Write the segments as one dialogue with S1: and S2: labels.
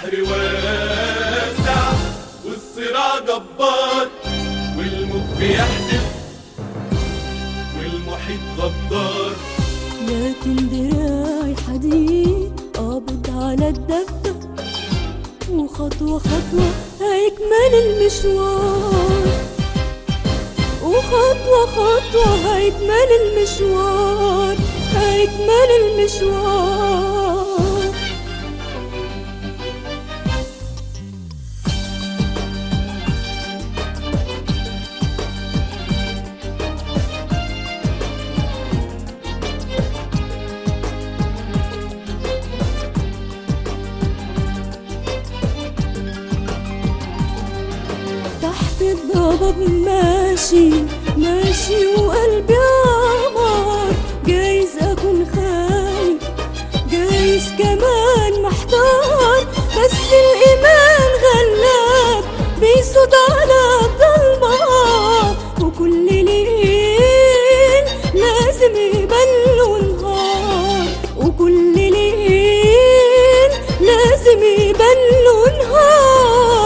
S1: البحر واسع والصراع جبار والموج بيحدف والمحيط غدار
S2: لكن دراعي حديد قابض على الدفة وخطوة خطوة هيكمل المشوار وخطوة خطوة هيكمل المشوار هيكمل المشوار تحت الضباب ماشي ماشي وقلبي عمار جايز اكون خايف جايز كمان محتار بس الايمان غلاب بيصد على الضلمة وكل ليل لازم يبان له نهار وكل ليل لازم يبان له نهار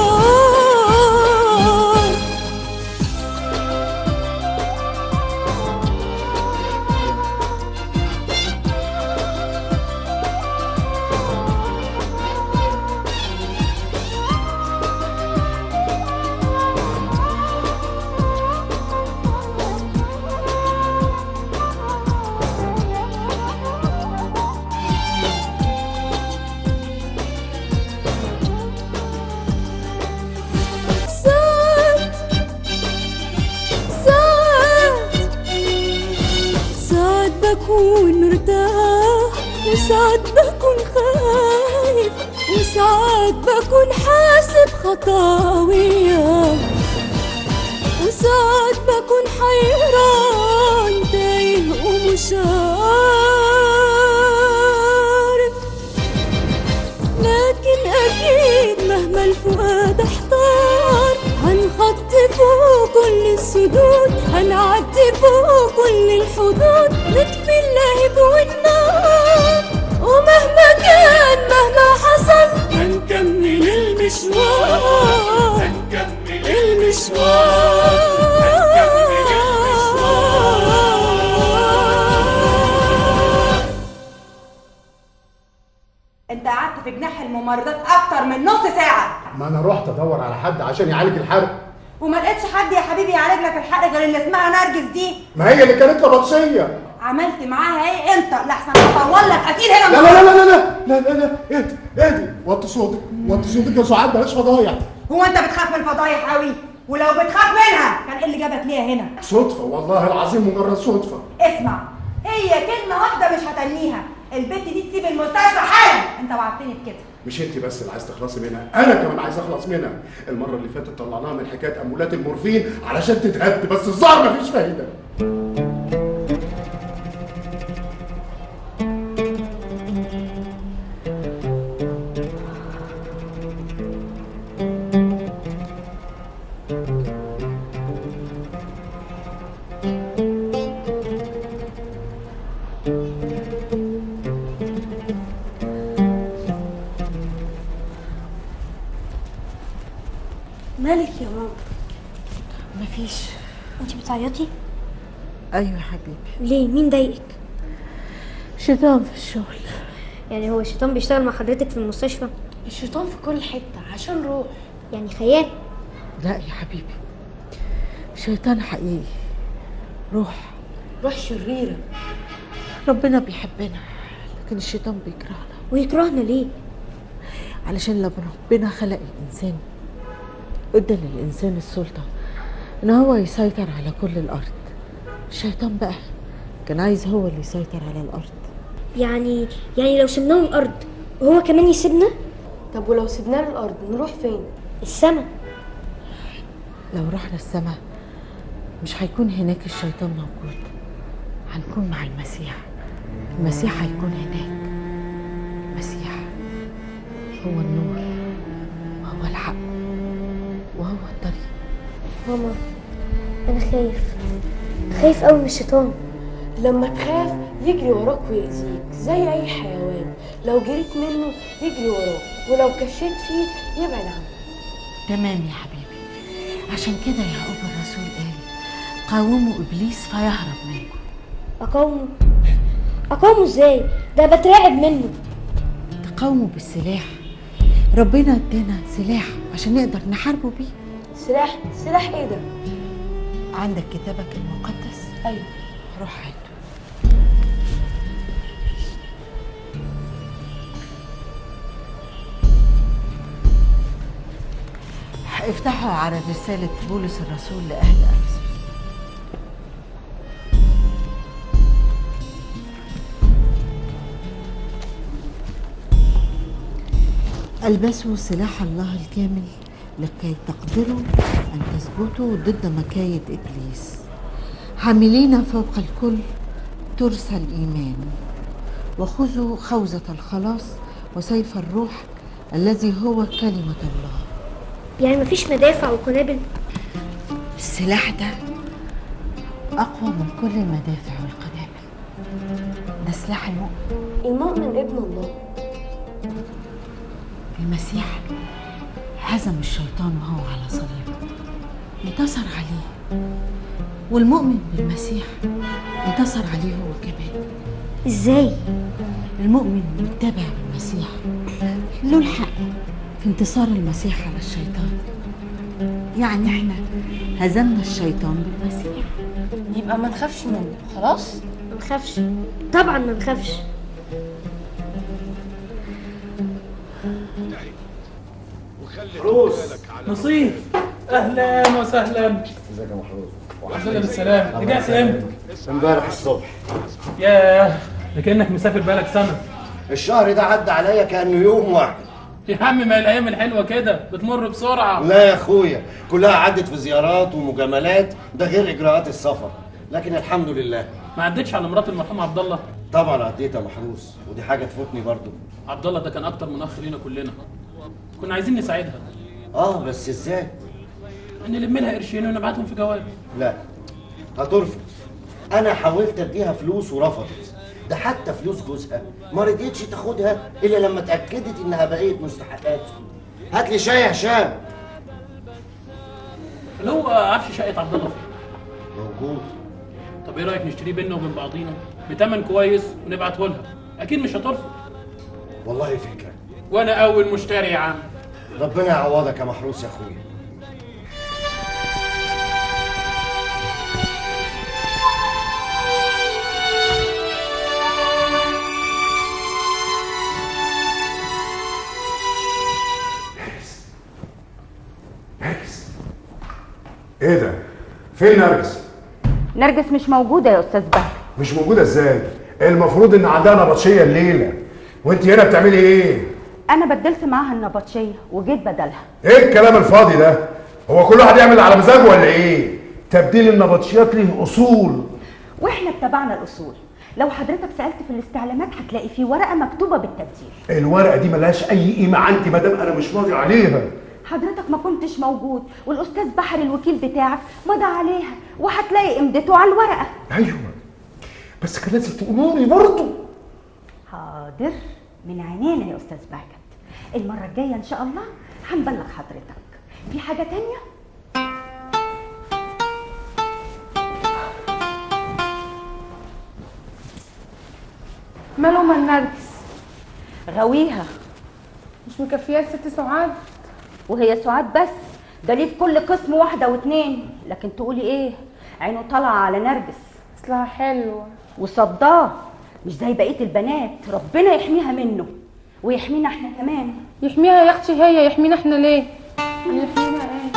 S2: ساعات ساعات ساعات بكون مرتاح وساعات بكون خايف وساعات بكون حاسب خطاوية وساعات بكون حيران تايه ومش عارف لكن أكيد مهما الفؤاد احتار هنخطي فوق كل السدود هنعدي فوق كل الحدود نطفي اللهب والنار ومهما كان مهما حصل
S1: هنكمل
S2: المشوار
S1: هنكمل
S2: المشوار
S3: انت قعدت في جناح الممرضات اكتر من نص ساعه
S4: ما انا رحت ادور على حد عشان يعالج الحرق
S3: وما لقيتش حد يا حبيبي يعالج لك الحرق غير اللي اسمها نرجس دي
S4: ما هي اللي كانت لبطشيه
S3: عملت معاها ايه انت لحسن اطول لك قتيل هنا
S4: لا لا لا لا لا لا لا لا اهدي اهدي وطي صوتك وطي صوتك يا سعاد بلاش فضايح
S3: هو انت بتخاف من الفضايح قوي ولو بتخاف منها كان ايه اللي جابك ليها هنا
S4: صدفه والله العظيم مجرد صدفه
S3: اسمع هي كلمه واحده مش هتنيها البت دي تسيب المستشفى حالا انت وعدتني بكده
S4: مش انت بس اللي عايز تخلصي منها انا كمان عايز اخلص منها المره اللي فاتت طلعناها من حكايه امولات المورفين علشان تتهد بس الظاهر مفيش فايده
S2: مالك يا ماما
S5: مفيش
S2: انت بتعيطي
S5: ايوه يا حبيبي
S2: ليه مين ضايقك
S5: شيطان في الشغل
S2: يعني هو الشيطان بيشتغل مع حضرتك في المستشفى
S6: الشيطان في كل حتة عشان روح
S2: يعني خيال
S5: لا يا حبيبي شيطان حقيقي روح
S6: روح شريرة
S5: ربنا بيحبنا لكن الشيطان بيكرهنا
S2: ويكرهنا ليه
S5: علشان لما ربنا خلق الإنسان ادى للإنسان السلطة إن هو يسيطر على كل الأرض الشيطان بقى كان عايز هو اللي يسيطر على الأرض
S2: يعني يعني لو سيبناه الارض وهو كمان يسيبنا
S6: طب ولو سيبناه الأرض نروح فين؟
S2: السما
S5: لو رحنا السماء مش هيكون هناك الشيطان موجود هنكون مع المسيح المسيح هيكون هناك المسيح هو النور وهو الحق وهو الطريق
S2: ماما انا خايف خايف قوي من الشيطان
S6: لما تخاف يجري وراك ويأذيك زي أي حيوان لو جريت منه يجري وراه ولو كشيت فيه يبعد عنه
S5: تمام يا حبيبي عشان كده يعقوب الرسول قال قاوموا ابليس فيهرب منكم
S2: اقاومه اقاومه ازاي ده بترعب منه
S5: تقاوموا بالسلاح ربنا ادانا سلاح عشان نقدر نحاربه بيه
S6: سلاح سلاح ايه ده
S5: عندك كتابك المقدس
S6: ايوه
S5: روح هاته افتحوا على رسالة بولس الرسول لأهل أفسس البسوا سلاح الله الكامل لكي تقدروا أن تثبتوا ضد مكايد إبليس حاملين فوق الكل ترس الإيمان وخذوا خوذة الخلاص وسيف الروح الذي هو كلمة الله
S2: يعني مفيش مدافع وقنابل
S5: السلاح ده أقوى من كل المدافع والقنابل ده سلاح المؤمن
S6: المؤمن ابن الله
S5: المسيح هزم الشيطان وهو على صليبه انتصر عليه والمؤمن بالمسيح انتصر عليه هو كمان
S2: ازاي
S5: المؤمن متبع بالمسيح له الحق في انتصار المسيح على الشيطان يعني احنا هزمنا الشيطان بالمسيح
S6: يبقى ما نخافش منه خلاص
S2: ما نخافش طبعا ما نخافش
S7: نصيف اهلا وسهلا
S4: ازيك يا محروس
S7: الحمد لله بالسلامه رجعت امتى
S8: امبارح الصبح
S7: ياه ده كانك مسافر بقالك سنه
S8: الشهر ده عدى عليا كانه يوم واحد
S7: يا عم ما الايام الحلوه كده بتمر بسرعه
S8: لا يا اخويا كلها عدت في زيارات ومجاملات ده غير اجراءات السفر لكن الحمد لله
S7: ما عدتش على مرات المرحوم عبد الله
S8: طبعا عديتها محروس ودي حاجه تفوتني برضو
S7: عبد الله ده كان اكتر من اخ لينا كلنا كنا عايزين نساعدها
S8: اه بس ازاي
S7: نلم لها قرشين ونبعتهم في جواب
S8: لا هترفض انا حاولت اديها فلوس ورفضت ده حتى فلوس جوزها ما رضيتش تاخدها الا لما اتاكدت انها بقيه مستحقاته هات لي شاي يا هشام
S7: اللي هو عفش شقه عبد الله فين
S8: موجود
S7: طب ايه رايك نشتريه بينا وبين بعضينا بتمن كويس ونبعته لها اكيد مش هترفض
S8: والله فكره
S7: وانا اول مشتري يا عم
S8: ربنا يعوضك يا محروس يا اخويا
S4: نرجس ايه ده؟ فين نرجس؟
S3: نرجس مش موجودة يا أستاذ بهجت
S4: مش موجودة ازاي؟ المفروض ان عندها نبطشية الليلة وانت هنا بتعملي ايه؟
S3: أنا بدلت معاها النبطشية وجيت بدلها
S4: ايه الكلام الفاضي ده؟ هو كل واحد يعمل على مزاجه ولا ايه؟ تبديل النبطشيات ليه اصول
S3: وإحنا اتبعنا الأصول لو حضرتك سألت في الاستعلامات هتلاقي في ورقة مكتوبة بالتبديل
S4: الورقة دي ملهاش أي قيمة عندي ما دام أنا مش ماضي عليها
S3: حضرتك ما كنتش موجود والأستاذ بحر الوكيل بتاعك مضى عليها وهتلاقي قيمته على الورقة
S4: أيوه بس كان لازم تقولوا لي برضه
S3: حاضر من عينينا يا أستاذ بهجت المرة الجاية إن شاء الله هنبلغ حضرتك في حاجة تانية؟
S9: ماله من نرجس
S3: غويها
S9: مش مكفياه الست سعاد
S3: وهي سعاد بس ده ليه في كل قسم واحدة واتنين لكن تقولي ايه عينه طالعة على نرجس
S9: اصلها حلوه
S3: وصداه مش زي بقية البنات ربنا يحميها منه ويحمينا احنا كمان
S9: يحميها يا اختي هي يحمينا احنا ليه يحمينا ايه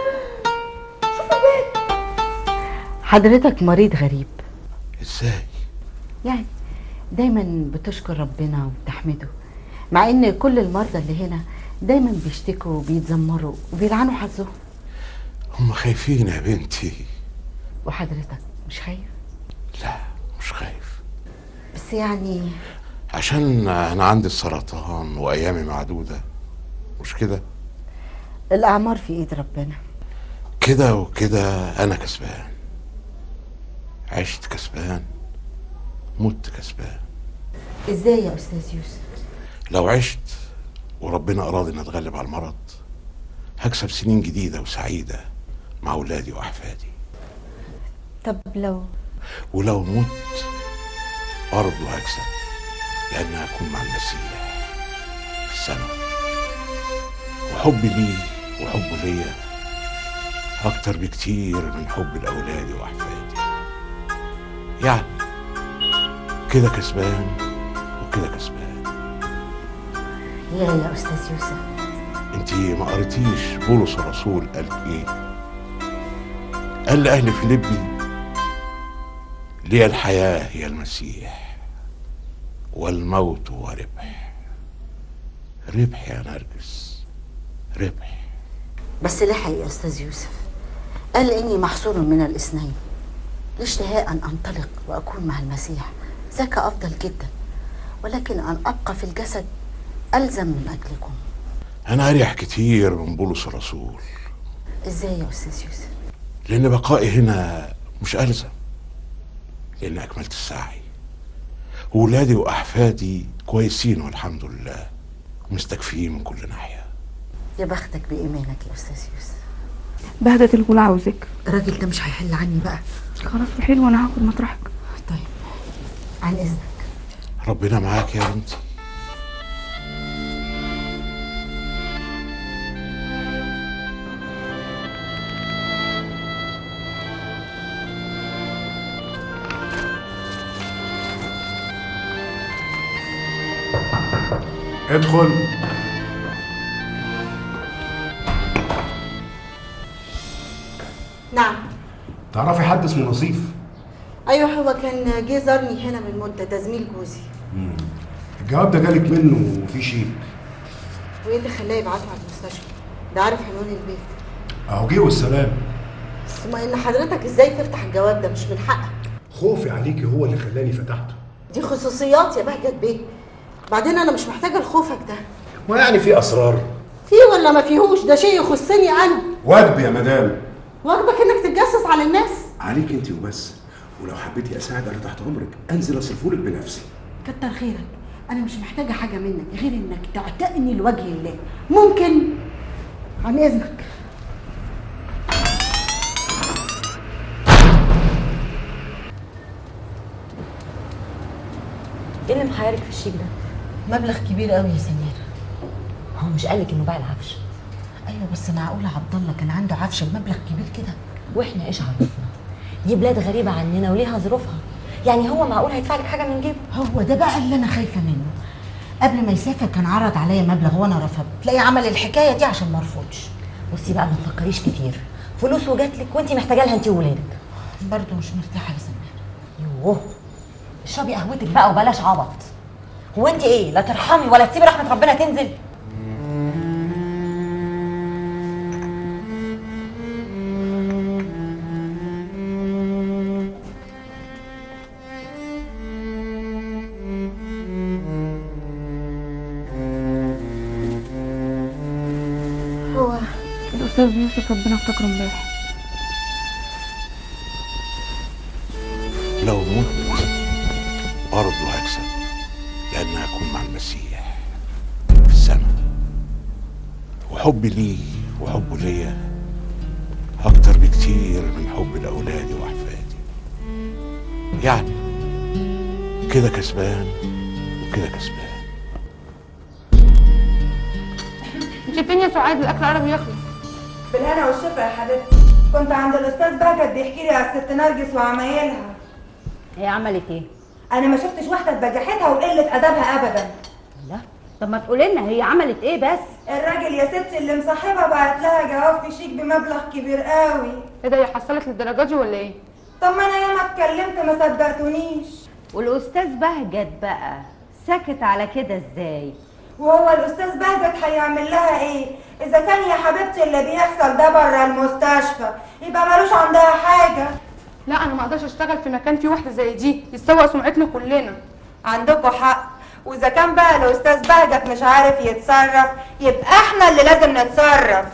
S5: حضرتك مريض غريب
S8: ازاي
S5: يعني دايما بتشكر ربنا وبتحمده مع ان كل المرضى اللي هنا دايما بيشتكوا وبيتذمروا وبيلعنوا حظهم
S10: هم خايفين يا بنتي
S5: وحضرتك مش خايف
S10: لا مش خايف
S5: بس يعني
S10: عشان انا عندي السرطان وايامي معدوده مش كده
S5: الاعمار في ايد ربنا
S10: كده وكده انا كسبان عشت كسبان مت كسبان
S5: ازاي يا استاذ يوسف
S10: لو عشت وربنا أراد إن أتغلب على المرض هكسب سنين جديدة وسعيدة مع أولادي وأحفادي
S3: طب لو
S10: ولو مت برضه هكسب لأن هكون مع المسيح في السماء وحبي ليه وحبه ليا أكتر بكتير من حب لأولادي وأحفادي يعني كده كسبان وكده كسبان
S3: يا يا استاذ يوسف
S10: انت ما قريتيش بولس الرسول قال ايه قال لأهل فيليبي لي الحياة هي المسيح والموت هو ربح ربح يا نرجس ربح
S5: بس لحق يا استاذ يوسف قال اني محصور من الاثنين الاشتهاء ان انطلق واكون مع المسيح ذاك افضل جدا ولكن ان ابقى في الجسد الزم من اجلكم
S10: أنا أريح كتير من بولس الرسول
S5: ازاي يا استاذ يوسف
S10: لأن بقائي هنا مش ألزم لأن أكملت السعي وولادي وأحفادي كويسين والحمد لله ومستكفيين من كل ناحية
S5: يا بختك بايمانك يا استاذ يوسف
S11: بهدت الغول عاوزك
S5: الراجل ده مش هيحل عني بقى
S11: خلاص حلو وانا هاخد مطرحك
S5: طيب عن اذنك
S10: ربنا معاك يا بنتي
S4: ادخل
S5: نعم
S4: تعرفي حد اسمه نصيف
S5: ايوه هو كان جه زارني هنا من مده ده زميل جوزي
S4: الجواب ده جالك منه وفي شيك
S5: وايه اللي خلاه يبعته على المستشفى ده عارف عنوان البيت
S4: اهو جه والسلام
S5: ثم ان حضرتك ازاي تفتح الجواب ده مش من حقك
S4: خوفي عليكي هو اللي خلاني فتحته
S5: دي خصوصيات يا بهجت بيه بعدين انا مش محتاجه لخوفك ده
S4: ويعني في اسرار
S5: فيه ولا ما فيهوش ده شيء يخصني انا
S4: واجب يا مدام
S5: واجبك انك تتجسس على الناس
S4: عليك انت وبس ولو حبيتي اساعد انا تحت امرك انزل اصرفهولك بنفسي
S5: كتر خيرك انا مش محتاجه حاجه منك غير انك تعتقني لوجه الله ممكن عن اذنك
S12: ايه اللي محيرك في الشيك ده؟
S5: مبلغ كبير قوي يا سمير
S12: هو مش قالك انه باع العفش
S5: ايوه بس معقوله عبد الله كان عنده عفش بمبلغ كبير كده
S12: واحنا ايش عرفنا؟ دي بلاد غريبة عننا وليها ظروفها يعني هو معقول هيدفع لك حاجة من جيبه؟
S5: هو ده بقى اللي انا خايفه منه قبل ما يسافر كان عرض عليا مبلغ وانا رفضت تلاقي عمل الحكايه دي عشان ما ارفضش
S12: بصي بقى ما تفكريش كتير فلوس وجات لك وانت محتاجه لها انت وولادك
S5: برضه مش مرتاحه يا سمير
S12: يوه اشربي قهوتك بقى وبلاش عبط هو انت ايه لا ترحمي ولا تسيبي رحمه ربنا تنزل
S11: هو الاستاذ يوسف ربنا افتكره امبارح
S10: لو مت برضه هكسب لأن هكون مع المسيح في السماء وحبي ليه وحبه ليا أكتر بكتير من حب لأولادي وأحفادي يعني كده كسبان وكده كسبان
S9: انت فين يا سعاد الاكل قرب يخلص
S13: بالهنا والشفا يا حبيبتي كنت عند الاستاذ بهجت بيحكي لي على الست نرجس وعمايلها
S12: هي عملت ايه؟
S13: انا ما شفتش واحده بجاحتها وقله ادبها ابدا
S12: لا طب ما تقولي لنا هي عملت ايه بس؟
S13: الراجل يا ستي اللي مصاحبها بعت لها جواب في شيك بمبلغ كبير قوي
S9: ايه ده هي حصلت للدرجه دي ولا ايه؟
S13: طب ما انا ياما اتكلمت ما صدقتونيش
S3: والاستاذ بهجت بقى سكت على كده ازاي
S13: وهو الاستاذ بهجت هيعمل لها ايه اذا كان يا حبيبتي اللي بيحصل ده بره المستشفى يبقى ملوش عندها حاجه
S9: لا انا ما اقدرش اشتغل في مكان فيه واحده زي دي يتسوق سمعتنا كلنا
S13: عندكم حق واذا كان بقى الاستاذ بهجت مش عارف يتصرف يبقى احنا اللي لازم نتصرف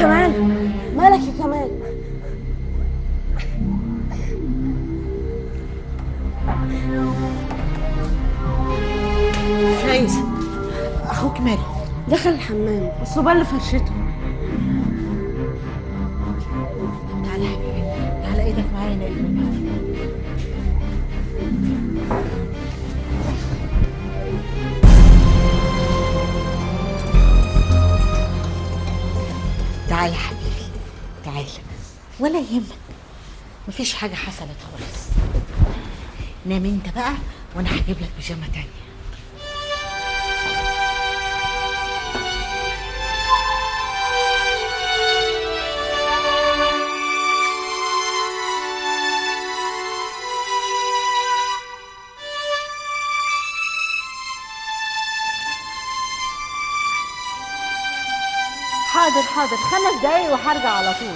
S6: كمان مالك يا كمال
S5: فايز اخوك ماله
S6: دخل الحمام اصله بل فرشته
S5: تعالى يا حبيبي تعالى ايدك معايا انا ابني تعالى يا حبيبي تعالى ولا يهمك مفيش حاجة حصلت خالص نام انت بقى وانا هجيب لك بيجامة تانية
S11: حاضر حاضر خمس دقايق وهرجع على طول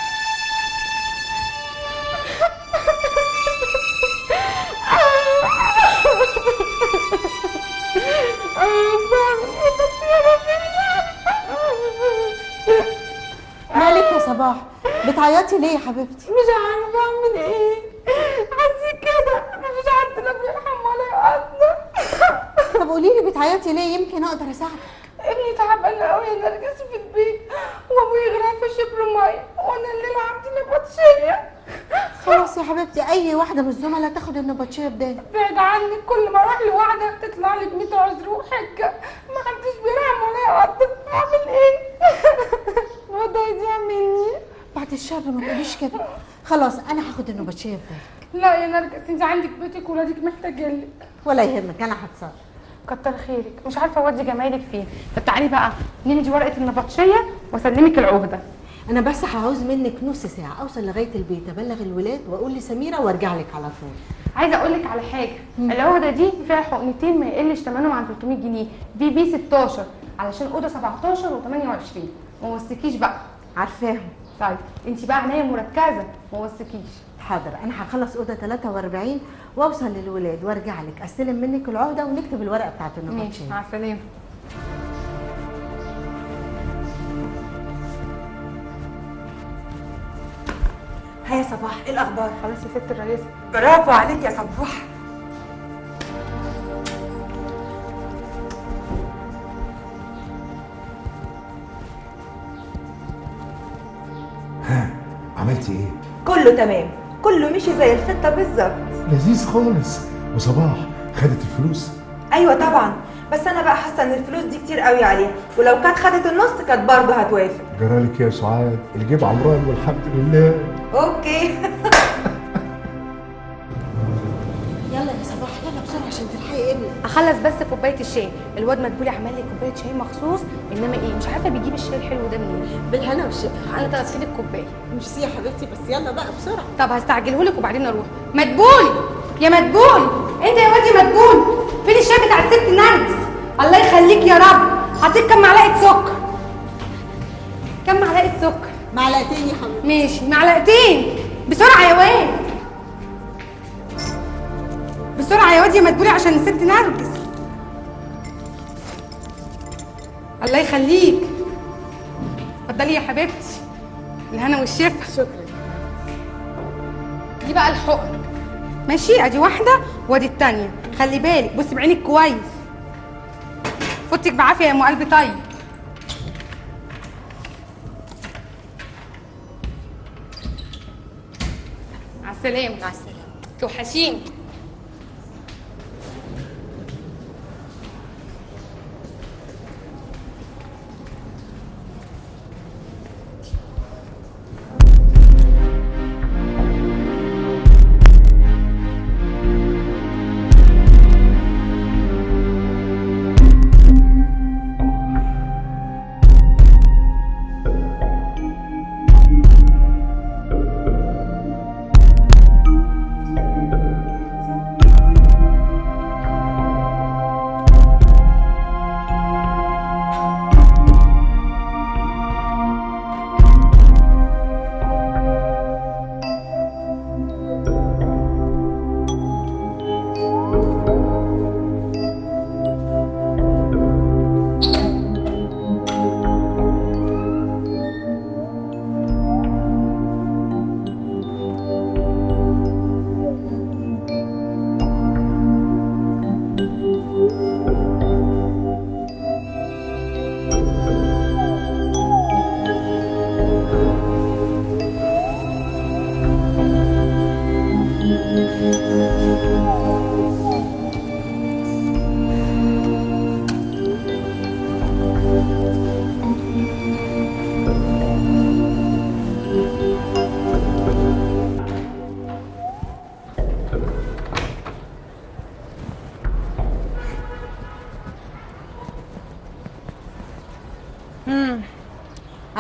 S11: مالك يا صباح بتعيطي ليه يا حبيبتي
S9: مش عارفه اعمل ايه حاسه كده مفيش حد لا بيرحم ولا يقدر
S11: طب قولي لي بتعيطي ليه يمكن اقدر اساعدك
S9: ابني تعبان قوي يا نرجس في البيت وابوي غرق في شبر ميه وانا الليله عندي نبطشيه
S11: خلاص يا حبيبتي اي واحده من الزملاء تاخد النبطشيه بدالي
S9: بعد عنك كل ما اروح لواحده تطلع لك 100 عذر وحجه ما حدش بيرحم ولا يقدر اعمل ايه الوضع يضيع مني
S11: بعد الشر ما تقوليش كده خلاص انا هاخد النبطشيه بدالي
S9: لا يا نرجس انت عندك بيتك ولادك محتاجين لك
S11: ولا يهمك انا هتصرف
S9: كتر خيرك مش عارفه اودي جمايلك فين طب تعالي بقى نمضي ورقه النبطشيه واسلمك العهده
S11: انا بس هعوز منك نص ساعه اوصل لغايه البيت ابلغ الولاد واقول لسميره وارجع لك على طول
S9: عايزه اقول لك على حاجه العهده دي فيها حقنتين ما يقلش ثمنهم عن 300 جنيه بي بي 16 علشان اوضه 17 و28 ما وصيكيش بقى
S11: عارفاهم
S9: طيب انت بقى عنايه مركزه ما وصيكيش
S11: حاضر انا هخلص اوضه 43 واوصل للولاد وارجع لك استلم منك العهده ونكتب الورقه بتاعت
S9: ماشي
S11: النبطشيه
S9: مع السلامه
S13: ها يا صباح ايه الاخبار
S9: خلاص يا ست الرئيسه
S13: برافو عليك يا صبوح
S14: عملتي ايه؟
S13: كله تمام كله مشي زي الخطه بالظبط
S14: لذيذ خالص وصباح خدت الفلوس
S13: ايوه طبعا بس انا بقى حاسه ان الفلوس دي كتير قوي عليها ولو كانت خدت النص كانت برضه هتوافق
S14: جرالك يا سعاد الجيب عمران والحمد لله
S13: اوكي
S11: يلا يا صباح يلا بسرعه عشان تلحقي ابنك
S9: اخلص بس كوبايه الشاي الواد مدبولي عمل لي كوبايه شاي مخصوص انما ايه مش عارفه بيجيب الشاي الحلو ده منين
S11: بالهنا والشفا
S9: انا طلبت لك كوبايه
S11: ميرسي يا حبيبتي بس يلا بقى بسرعه
S9: طب هستعجله لك وبعدين اروح مدبولي يا مدبول انت يا واد يا مدبول فين الشاي بتاع الست نرجس الله يخليك يا رب حطيت كام معلقه سكر كام معلقه سكر
S11: معلقتين يا حبيبتي
S9: ماشي معلقتين بسرعه يا واد بسرعه يا واد يا مدبولي عشان الست نرجس الله يخليك اتفضلي يا حبيبتي الهنا والشفا
S11: شكرا
S9: دي بقى الحقن ماشي ادي واحده وادي التانية خلي بالك بصي بعينك كويس فوتك بعافيه يا ام قلبي طيب مع السلامه مع السلامه توحشيني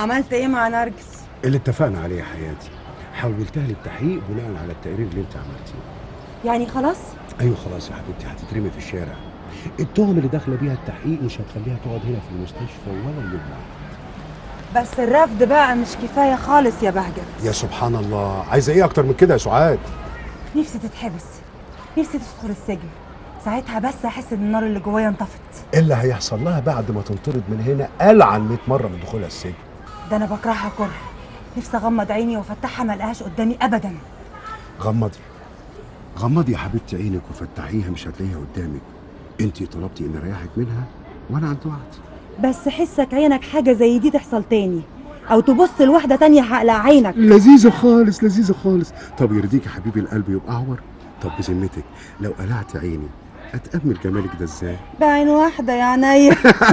S13: وعملت ايه مع نرجس
S15: اللي اتفقنا عليه يا حياتي حولتها للتحقيق بناء على التقرير اللي انت عملتيه
S13: يعني خلاص
S15: ايوه خلاص يا حبيبتي هتترمي في الشارع التهم اللي داخله بيها التحقيق مش هتخليها تقعد هنا في المستشفى ولا اليوم واحد.
S13: بس الرفض بقى مش كفايه خالص يا بهجت
S15: يا سبحان الله عايزه ايه اكتر من كده يا سعاد
S13: نفسي تتحبس نفسي تدخل السجن ساعتها بس احس ان النار اللي جوايا انطفت
S15: إيه اللي هيحصل لها بعد ما تنطرد من هنا ألعن 100 مره من دخولها السجن
S13: ده انا بكرهها كره نفسي اغمض عيني وافتحها ما الاقيهاش قدامي ابدا
S15: غمضي غمضي يا حبيبتي عينك وفتحيها مش هتلاقيها قدامك انت طلبتي ان اريحك منها وانا عند وعد
S13: بس حسك عينك حاجه زي دي تحصل تاني او تبص لواحده تانية هقلع عينك
S15: لذيذه خالص لذيذه خالص طب يرضيك يا حبيبي القلب يبقى اعور طب بذمتك لو قلعت عيني اتامل جمالك ده ازاي
S13: بعين واحده يا عينيا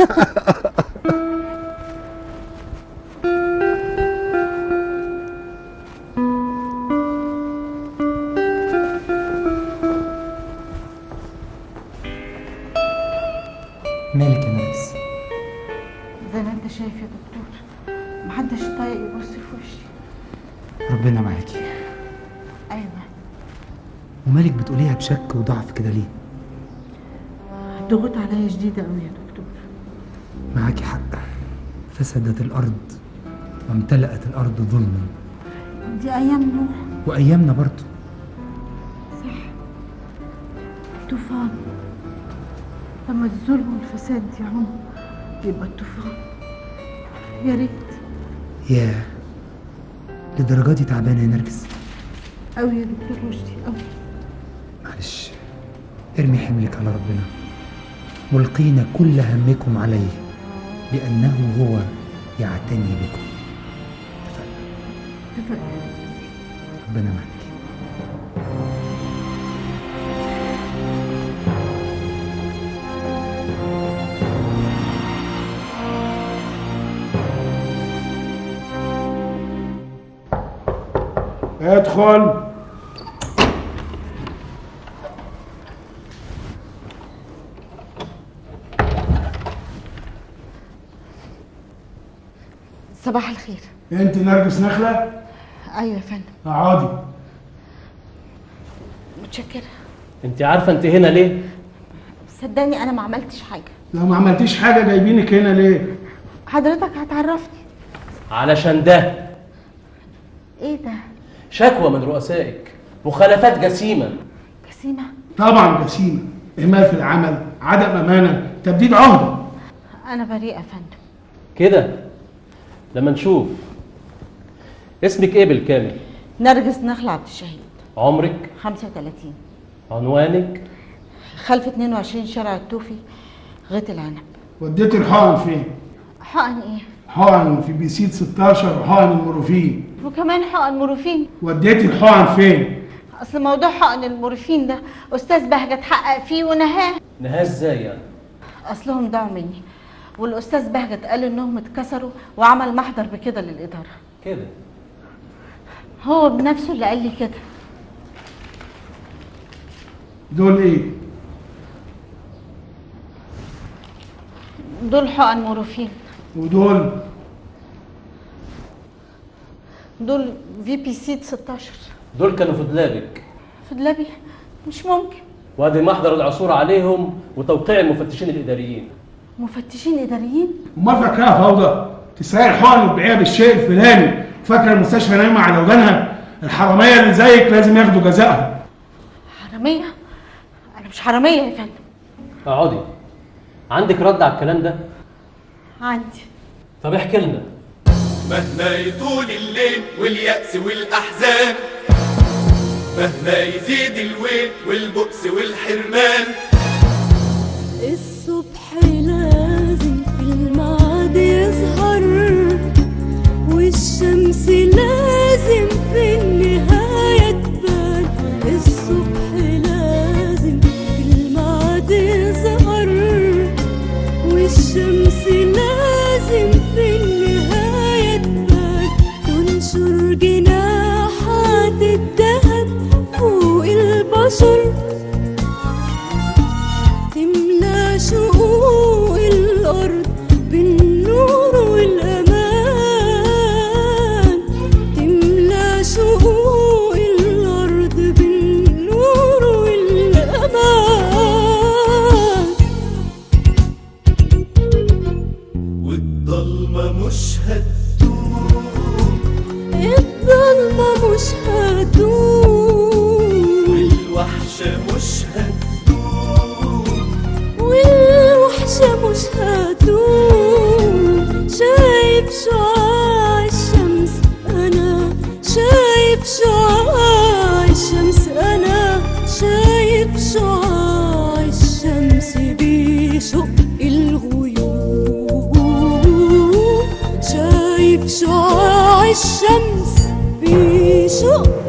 S16: مالك يا نرجس
S11: زي ما انت شايف يا دكتور محدش طايق يبص في وشي
S16: ربنا معاكي
S11: ايوه
S16: ومالك بتقوليها بشك وضعف كده ليه
S11: الضغوط عليا شديده قوي يا دكتور
S16: معاكي حق فسدت الارض وامتلأت الارض ظلما
S11: دي ايام نوح
S16: وايامنا برضه
S11: صح طوفان لما الظلم والفساد يعم يبقى الطوفان يا ريت
S16: ياه للدرجه دي تعبانه يا نرجس
S11: قوي يا دكتور رشدي قوي
S16: معلش ارمي حملك على ربنا ملقين كل همكم عليه لأنه هو يعتني بكم
S11: اتفقنا
S16: ربنا معاك
S17: ادخل
S11: صباح الخير
S17: انت نرجس نخله
S11: ايوه يا فندم
S17: اقعدي
S11: متشكره
S18: انت عارفه انت هنا ليه
S11: صدقني انا ما عملتش حاجه
S17: لو ما عملتيش حاجه جايبينك هنا ليه
S11: حضرتك هتعرفني
S18: علشان ده
S11: ايه ده
S18: شكوى من رؤسائك مخالفات جسيمه
S11: جسيمه
S17: طبعا جسيمه اهمال في العمل عدم امانه تبديد عهده
S11: انا بريئه يا فندم
S18: كده لما نشوف اسمك ايه بالكامل
S11: نرجس نخل عبد الشهيد
S18: عمرك
S11: 35
S18: عنوانك
S11: خلف 22 شارع التوفي غيط العنب
S17: وديتي الحقن فين
S11: حقن ايه
S17: حقن في بيسيد 16 وحقن المورفين
S11: وكمان حقن مورفين
S17: وديتي الحقن فين
S11: اصل موضوع حقن المورفين ده استاذ بهجت حقق فيه ونهاه
S18: نهاه ازاي يعني
S11: اصلهم ضاعوا مني والاستاذ بهجت قال انهم اتكسروا وعمل محضر بكده للاداره
S18: كده
S11: هو بنفسه اللي قال لي كده
S17: دول ايه
S11: دول حقن مورفين
S17: ودول
S11: دول في بي سي 16
S18: دول كانوا في دولابك
S11: في دلابي مش ممكن
S18: وادي محضر العثور عليهم وتوقيع المفتشين الاداريين
S11: مفتشين اداريين
S17: امال فاكراها فوضى تسرقي الحقن وتبيعيها بالشيء الفلاني فاكره المستشفى نايمه على ودانها الحراميه اللي زيك لازم ياخدوا جزائهم
S11: حراميه انا مش حراميه يا فندم
S18: اقعدي عندك رد على الكلام ده
S11: عندي
S18: طب احكي لنا
S1: مهما يطول الليل واليأس والأحزان مهما يزيد الويل والبؤس والحرمان
S19: الصبح لازم في الميعاد يظهر والشمس لازم في النهاية تبان الصبح لازم في الميعاد يظهر والشمس لازم في النهاية تبان تنشر جناحات الذهب فوق البشر تملى شقوق الأرض بالنور والأمان مش هتدوم
S1: والوحشة مش هتدوم
S19: والوحشة مش هتدوم شايف شعاع الشمس أنا شايف شعاع الشمس أنا شايف شعاع الشمس بيشق الغيوم شايف شعاع الشمس بيشق